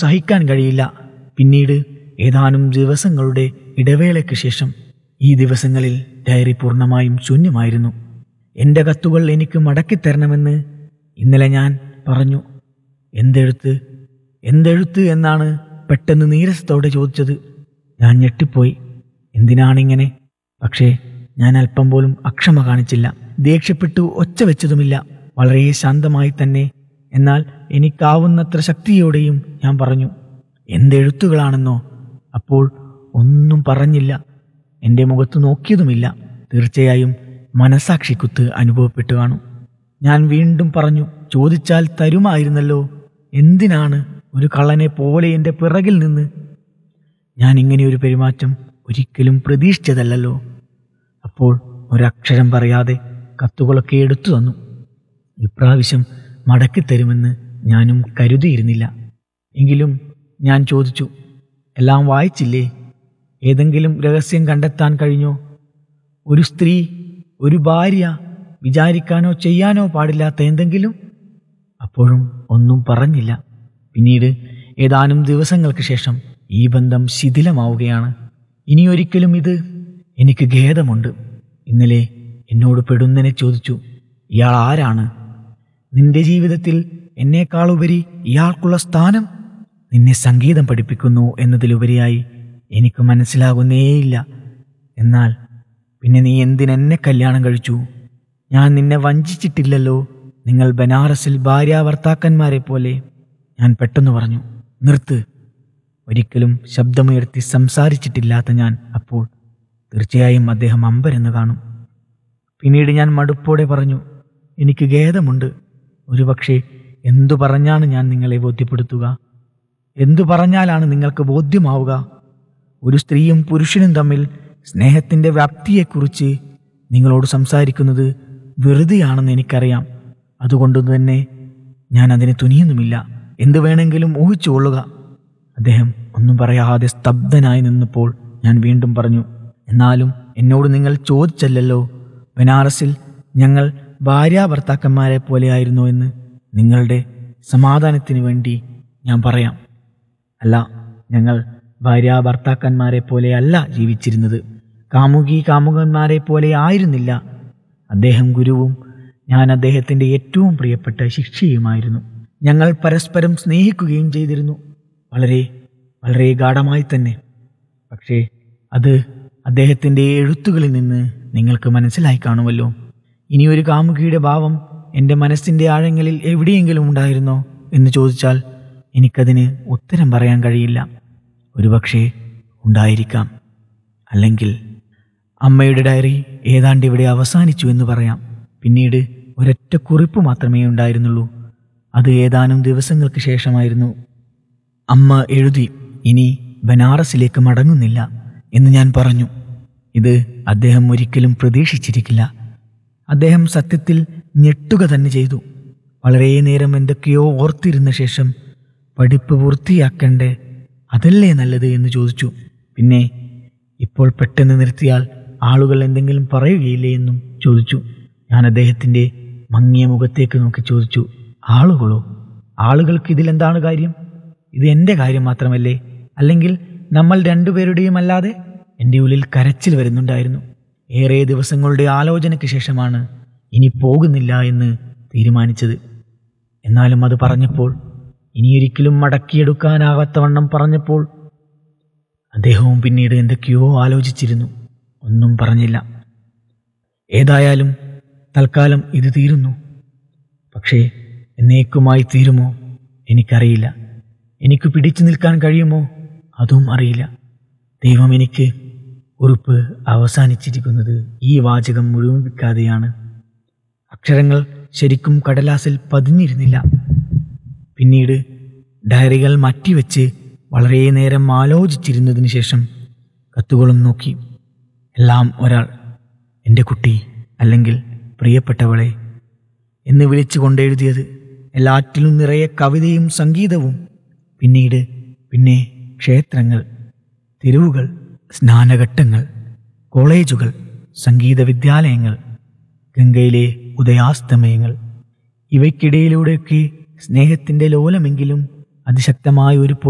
സഹിക്കാൻ കഴിയില്ല പിന്നീട് ഏതാനും ദിവസങ്ങളുടെ ഇടവേളയ്ക്ക് ശേഷം ഈ ദിവസങ്ങളിൽ ഡയറി പൂർണ്ണമായും ശൂന്യമായിരുന്നു എൻ്റെ കത്തുകൾ എനിക്ക് മടക്കിത്തരണമെന്ന് ഇന്നലെ ഞാൻ പറഞ്ഞു എന്തെഴുത്ത് എന്തെഴുത്ത് എന്നാണ് പെട്ടെന്ന് നീരസത്തോടെ ചോദിച്ചത് ഞാൻ ഞെട്ടിപ്പോയി എന്തിനാണിങ്ങനെ പക്ഷേ ഞാൻ അല്പം പോലും അക്ഷമ കാണിച്ചില്ല ദേഷ്യപ്പെട്ടു ഒച്ച വെച്ചതുമില്ല വളരെ ശാന്തമായി തന്നെ എന്നാൽ എനിക്കാവുന്നത്ര ശക്തിയോടെയും ഞാൻ പറഞ്ഞു എന്തെഴുത്തുകളാണെന്നോ അപ്പോൾ ഒന്നും പറഞ്ഞില്ല എൻ്റെ മുഖത്ത് നോക്കിയതുമില്ല തീർച്ചയായും മനസാക്ഷിക്കുത്ത് അനുഭവപ്പെട്ടു കാണും ഞാൻ വീണ്ടും പറഞ്ഞു ചോദിച്ചാൽ തരുമായിരുന്നല്ലോ എന്തിനാണ് ഒരു കള്ളനെ പോലെ എൻ്റെ പിറകിൽ നിന്ന് ഞാൻ ഇങ്ങനെയൊരു പെരുമാറ്റം ഒരിക്കലും പ്രതീക്ഷിച്ചതല്ലല്ലോ അപ്പോൾ ഒരക്ഷരം പറയാതെ കത്തുകളൊക്കെ എടുത്തു തന്നു ഇപ്രാവശ്യം മടക്കിത്തരുമെന്ന് ഞാനും കരുതിയിരുന്നില്ല എങ്കിലും ഞാൻ ചോദിച്ചു എല്ലാം വായിച്ചില്ലേ ഏതെങ്കിലും രഹസ്യം കണ്ടെത്താൻ കഴിഞ്ഞോ ഒരു സ്ത്രീ ഒരു ഭാര്യ വിചാരിക്കാനോ ചെയ്യാനോ പാടില്ലാത്ത എന്തെങ്കിലും അപ്പോഴും ഒന്നും പറഞ്ഞില്ല പിന്നീട് ഏതാനും ദിവസങ്ങൾക്ക് ശേഷം ഈ ബന്ധം ശിഥിലമാവുകയാണ് ഇനിയൊരിക്കലും ഇത് എനിക്ക് ഖേദമുണ്ട് ഇന്നലെ എന്നോട് പെടുന്നനെ ചോദിച്ചു ഇയാൾ ആരാണ് നിന്റെ ജീവിതത്തിൽ എന്നേക്കാളുപരി ഇയാൾക്കുള്ള സ്ഥാനം നിന്നെ സംഗീതം പഠിപ്പിക്കുന്നു എന്നതിലുപരിയായി എനിക്ക് മനസ്സിലാകുന്നേയില്ല എന്നാൽ പിന്നെ നീ എന്തിനെന്നെ കല്യാണം കഴിച്ചു ഞാൻ നിന്നെ വഞ്ചിച്ചിട്ടില്ലല്ലോ നിങ്ങൾ ബനാറസിൽ ഭാര്യാഭർത്താക്കന്മാരെ പോലെ ഞാൻ പെട്ടെന്ന് പറഞ്ഞു നിർത്ത് ഒരിക്കലും ശബ്ദമുയർത്തി സംസാരിച്ചിട്ടില്ലാത്ത ഞാൻ അപ്പോൾ തീർച്ചയായും അദ്ദേഹം അമ്പരെന്ന് കാണും പിന്നീട് ഞാൻ മടുപ്പോടെ പറഞ്ഞു എനിക്ക് ഖേദമുണ്ട് ഒരുപക്ഷെ എന്തു പറഞ്ഞാണ് ഞാൻ നിങ്ങളെ ബോധ്യപ്പെടുത്തുക എന്തു പറഞ്ഞാലാണ് നിങ്ങൾക്ക് ബോധ്യമാവുക ഒരു സ്ത്രീയും പുരുഷനും തമ്മിൽ സ്നേഹത്തിൻ്റെ വ്യാപ്തിയെക്കുറിച്ച് നിങ്ങളോട് സംസാരിക്കുന്നത് വെറുതെയാണെന്ന് എനിക്കറിയാം അതുകൊണ്ട് തന്നെ ഞാൻ അതിന് തുനിയുന്നുമില്ല എന്തു വേണമെങ്കിലും ഊഹിച്ചുകൊള്ളുക അദ്ദേഹം ഒന്നും പറയാതെ സ്തബ്ധനായി നിന്നപ്പോൾ ഞാൻ വീണ്ടും പറഞ്ഞു എന്നാലും എന്നോട് നിങ്ങൾ ചോദിച്ചല്ലല്ലോ ബനാറസിൽ ഞങ്ങൾ ഭാര്യാഭർത്താക്കന്മാരെ പോലെയായിരുന്നു എന്ന് നിങ്ങളുടെ സമാധാനത്തിന് വേണ്ടി ഞാൻ പറയാം അല്ല ഞങ്ങൾ ഭാര്യാഭർത്താക്കന്മാരെ പോലെയല്ല ജീവിച്ചിരുന്നത് കാമുകി കാമുകന്മാരെ പോലെ ആയിരുന്നില്ല അദ്ദേഹം ഗുരുവും ഞാൻ അദ്ദേഹത്തിൻ്റെ ഏറ്റവും പ്രിയപ്പെട്ട ശിക്ഷയുമായിരുന്നു ഞങ്ങൾ പരസ്പരം സ്നേഹിക്കുകയും ചെയ്തിരുന്നു വളരെ വളരെ ഗാഠമായി തന്നെ പക്ഷേ അത് അദ്ദേഹത്തിൻ്റെ എഴുത്തുകളിൽ നിന്ന് നിങ്ങൾക്ക് മനസ്സിലായി കാണുമല്ലോ ഇനിയൊരു കാമുകിയുടെ ഭാവം എൻ്റെ മനസ്സിൻ്റെ ആഴങ്ങളിൽ എവിടെയെങ്കിലും ഉണ്ടായിരുന്നോ എന്ന് ചോദിച്ചാൽ എനിക്കതിന് ഉത്തരം പറയാൻ കഴിയില്ല ഒരുപക്ഷേ ഉണ്ടായിരിക്കാം അല്ലെങ്കിൽ അമ്മയുടെ ഡയറി ഏതാണ്ട് ഇവിടെ അവസാനിച്ചു എന്ന് പറയാം പിന്നീട് ഒരൊറ്റ കുറിപ്പ് മാത്രമേ ഉണ്ടായിരുന്നുള്ളൂ അത് ഏതാനും ദിവസങ്ങൾക്ക് ശേഷമായിരുന്നു അമ്മ എഴുതി ഇനി ബനാറസിലേക്ക് മടങ്ങുന്നില്ല എന്ന് ഞാൻ പറഞ്ഞു ഇത് അദ്ദേഹം ഒരിക്കലും പ്രതീക്ഷിച്ചിരിക്കില്ല അദ്ദേഹം സത്യത്തിൽ ഞെട്ടുക തന്നെ ചെയ്തു വളരെ നേരം എന്തൊക്കെയോ ഓർത്തിരുന്ന ശേഷം പഠിപ്പ് പൂർത്തിയാക്കണ്ടേ അതല്ലേ നല്ലത് എന്ന് ചോദിച്ചു പിന്നെ ഇപ്പോൾ പെട്ടെന്ന് നിർത്തിയാൽ ആളുകൾ എന്തെങ്കിലും പറയുകയില്ലേ എന്നും ചോദിച്ചു ഞാൻ അദ്ദേഹത്തിൻ്റെ മങ്ങിയ മുഖത്തേക്ക് നോക്കി ചോദിച്ചു ആളുകളോ ആളുകൾക്ക് ഇതിലെന്താണ് കാര്യം ഇത് എൻ്റെ കാര്യം മാത്രമല്ലേ അല്ലെങ്കിൽ നമ്മൾ രണ്ടുപേരുടെയും അല്ലാതെ എൻ്റെ ഉള്ളിൽ കരച്ചിൽ വരുന്നുണ്ടായിരുന്നു ഏറെ ദിവസങ്ങളുടെ ആലോചനയ്ക്ക് ശേഷമാണ് ഇനി പോകുന്നില്ല എന്ന് തീരുമാനിച്ചത് എന്നാലും അത് പറഞ്ഞപ്പോൾ ഇനിയൊരിക്കലും മടക്കിയെടുക്കാനാകാത്തവണ്ണം പറഞ്ഞപ്പോൾ അദ്ദേഹവും പിന്നീട് എന്തൊക്കെയോ ആലോചിച്ചിരുന്നു ഒന്നും പറഞ്ഞില്ല ഏതായാലും തൽക്കാലം ഇത് തീരുന്നു പക്ഷേ എന്നേക്കുമായി തീരുമോ എനിക്കറിയില്ല എനിക്ക് പിടിച്ചു നിൽക്കാൻ കഴിയുമോ അതും അറിയില്ല ദൈവം എനിക്ക് ഉറുപ്പ് അവസാനിച്ചിരിക്കുന്നത് ഈ വാചകം മുഴുമിപ്പിക്കാതെയാണ് അക്ഷരങ്ങൾ ശരിക്കും കടലാസിൽ പതിഞ്ഞിരുന്നില്ല പിന്നീട് ഡയറികൾ മാറ്റിവെച്ച് വളരെ നേരം ആലോചിച്ചിരുന്നതിന് ശേഷം കത്തുകളും നോക്കി എല്ലാം ഒരാൾ എൻ്റെ കുട്ടി അല്ലെങ്കിൽ പ്രിയപ്പെട്ടവളെ എന്ന് വിളിച്ചു കൊണ്ടെഴുതിയത് എല്ലാറ്റിലും നിറയെ കവിതയും സംഗീതവും പിന്നീട് പിന്നെ ക്ഷേത്രങ്ങൾ തെരുവുകൾ സ്നാനഘട്ടങ്ങൾ കോളേജുകൾ സംഗീത വിദ്യാലയങ്ങൾ ഗംഗയിലെ ഉദയാസ്തമയങ്ങൾ ഇവയ്ക്കിടയിലൂടെയൊക്കെ സ്നേഹത്തിൻ്റെ ലോലമെങ്കിലും അതിശക്തമായ ഒരു